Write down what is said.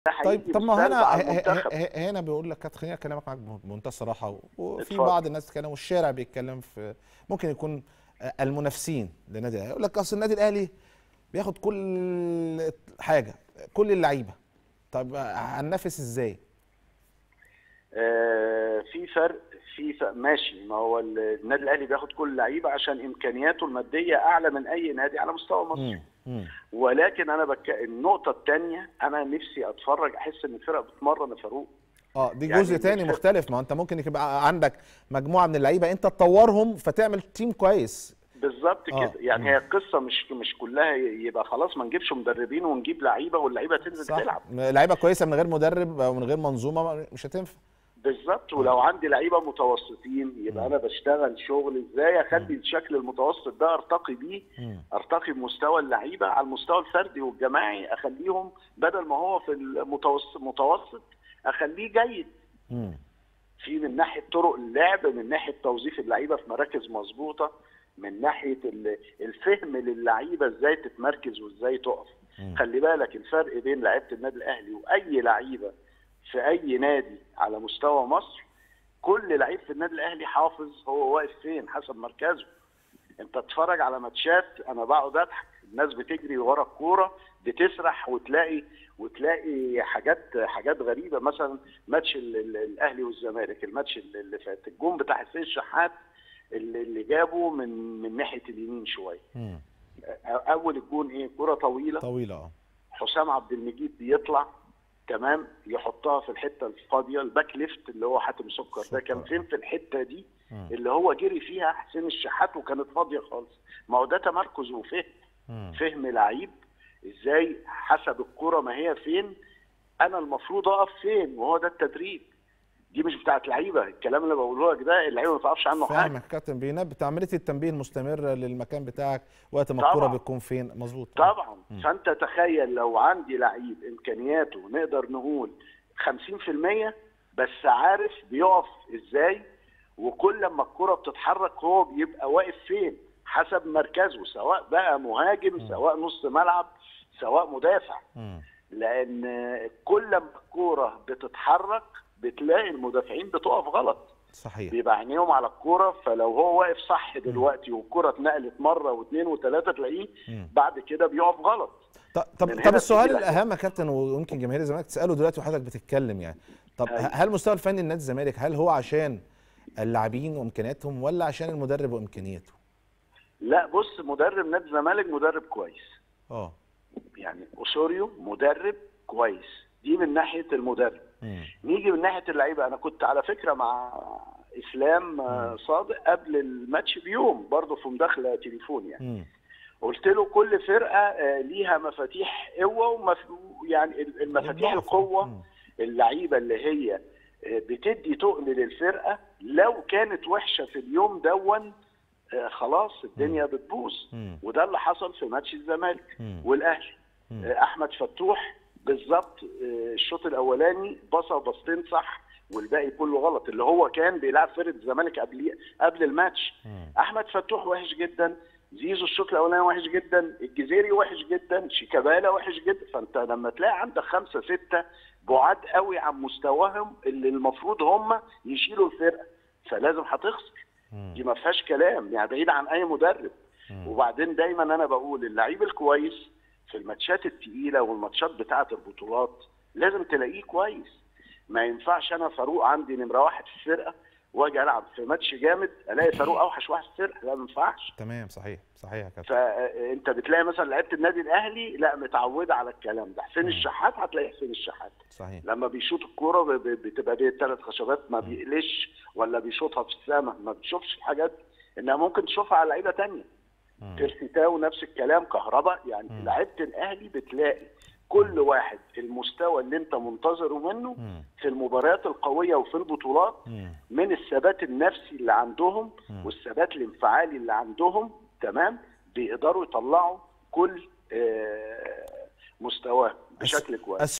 ده حقيقي طيب طب ما بالسلب هنا على ه- ه- المنتخب. ه- هنا بيقول لك خليني اكلمك معاك بمنتهى الصراحه وفي اتفضل. بعض الناس تتكلم والشارع بيتكلم في ممكن يكون آه، المنافسين للنادي الاهلي يقول لك اصل النادي الاهلي بياخد كل حاجه كل اللعيبه طب هننافس ازاي؟ آه، في فرق في فرق ماشي ما هو ال- النادي الاهلي بياخد كل لعيبه عشان امكانياته الماديه اعلى من اي نادي على مستوى مصر مم. مم. ولكن انا بك... النقطه الثانيه انا نفسي اتفرج احس ان الفرق بتمرن يا فاروق اه دي يعني جزء تاني الفرق- مختلف ما انت ممكن يبقى عندك مجموعه من اللعيبه انت تطورهم فتعمل تيم كويس بالظبط آه. كده يعني هي القصه مش مش كلها يبقى خلاص ما نجيبش مدربين ونجيب لعيبه واللعيبه تنزل صح تلعب لعيبه كويسه من غير مدرب او من غير منظومه مش هتنفع بالظبط ولو عندي لعيبه متوسطين يبقى انا بشتغل شغل ازاي اخلي الشكل المتوسط ده ارتقي بيه مم. ارتقي بمستوى اللعيبه على المستوى الفردي والجماعي اخليهم بدل ما هو في المتوسط متوسط اخليه جيد مم. في من ناحيه طرق اللعب من ناحيه توظيف اللعيبه في مراكز مظبوطه من ناحيه ال- الفهم للعيبه ازاي تتمركز وازاي تقف مم. خلي بالك الفرق بين لعيبه النادي الاهلي واي لعيبه في اي نادي على مستوى مصر كل لعيب في النادي الاهلي حافظ هو واقف فين حسب مركزه انت تتفرج على ماتشات انا بقعد اضحك الناس بتجري ورا الكوره بتسرح وتلاقي وتلاقي حاجات حاجات غريبه مثلا ماتش ال- ال- الاهلي والزمالك الماتش اللي اللي فات الجون بتاع حسين الشحات اللي اللي جابه من من ناحيه اليمين شويه مم. اول الجون ايه كره طويله طويله اه حسام عبد المجيد بيطلع تمام يحطها في الحته الفاضيه الباك ليفت اللي هو حاتم سكر ده كان سكر. فين في الحته دي مم. اللي هو جري فيها حسين الشحات وكانت فاضيه خالص ما هو ده تمركز وفهم مم. فهم لعيب ازاي حسب الكره ما هي فين انا المفروض اقف فين وهو ده التدريب دي مش بتاعت لعيبه الكلام اللي بقوله لك ده اللعيبه ما تعرفش عنه حاجه فاهمك كابتن بينبه عمليه التنبيه المستمره للمكان بتاعك وقت ما طبعاً. الكوره بتكون فين مظبوط طبعا مم. فانت تخيل لو عندي لعيب امكانياته نقدر نقول 50% بس عارف بيقف ازاي وكل لما الكره بتتحرك هو بيبقى واقف فين حسب مركزه سواء بقى مهاجم سواء نص ملعب سواء مدافع مم. لان كل لما الكوره بتتحرك بتلاقي المدافعين بتقف غلط صحيح بيبقى عينيهم على الكوره فلو هو واقف صح دلوقتي والكوره اتنقلت مره واثنين وثلاثه تلاقيه مم. بعد كده بيقف غلط طب طب, من طب هنا السؤال بتيجي الاهم يا كابتن ويمكن جماهير الزمالك تساله دلوقتي وحضرتك بتتكلم يعني طب أيوة. هل مستوى الفني لنادي الزمالك هل هو عشان اللاعبين وامكانياتهم ولا عشان المدرب وامكانياته؟ لا بص مدرب نادي الزمالك مدرب كويس اه يعني اوسوريو مدرب كويس دي من ناحيه المدرب مم. نيجي من ناحيه اللعيبه انا كنت على فكره مع اسلام آه، صادق قبل الماتش بيوم برضه في مداخله تليفون يعني مم. قلت له كل فرقه آه، ليها مفاتيح قوه ومف... يعني المفاتيح ضعف. القوه مم. اللعيبه اللي هي آه، بتدي تقل للفرقه لو كانت وحشه في اليوم دون آه، خلاص الدنيا بتبوظ مم. وده اللي حصل في ماتش الزمالك مم. والاهلي مم. آه، احمد فتوح بالظبط آه، الشوط الاولاني بصى بصتين صح والباقي كله غلط اللي هو كان بيلعب فرقه الزمالك قبل قبل الماتش مم. احمد فتوح وحش جدا زيزو الشوط الاولاني وحش جدا الجزيري وحش جدا شيكابالا وحش جدا فانت لما تلاقي عندك خمسه سته بعاد قوي عن مستواهم اللي المفروض هم يشيلوا الفرقه فلازم هتخسر مم. دي ما فيهاش كلام يعني بعيد عن اي مدرب مم. وبعدين دايما انا بقول اللعيب الكويس في الماتشات التقيله والماتشات بتاعه البطولات لازم تلاقيه كويس ما ينفعش انا فاروق عندي نمره واحد في الفرقه واجي العب في ماتش جامد الاقي فاروق اوحش واحد في الفرقه لا ما ينفعش تمام صحيح صحيح يا كابتن فانت بتلاقي مثلا لعيبه النادي الاهلي لا متعوده على الكلام ده حسين الشحات هتلاقي حسين الشحات صحيح لما بيشوط الكوره ب- ب- بتبقى دي ثلاث خشبات ما بيقلش ولا بيشوطها في السماء ما بتشوفش الحاجات دي. انها ممكن تشوفها على لعيبه تانية مم. بيرسي تاو نفس الكلام كهرباء يعني مم. لعيبه الاهلي بتلاقي كل واحد المستوى اللي انت منتظره منه مم. في المباريات القويه وفي البطولات مم. من الثبات النفسي اللي عندهم مم. والثبات الانفعالي اللي عندهم تمام بيقدروا يطلعوا كل آه، مستواه بشكل كويس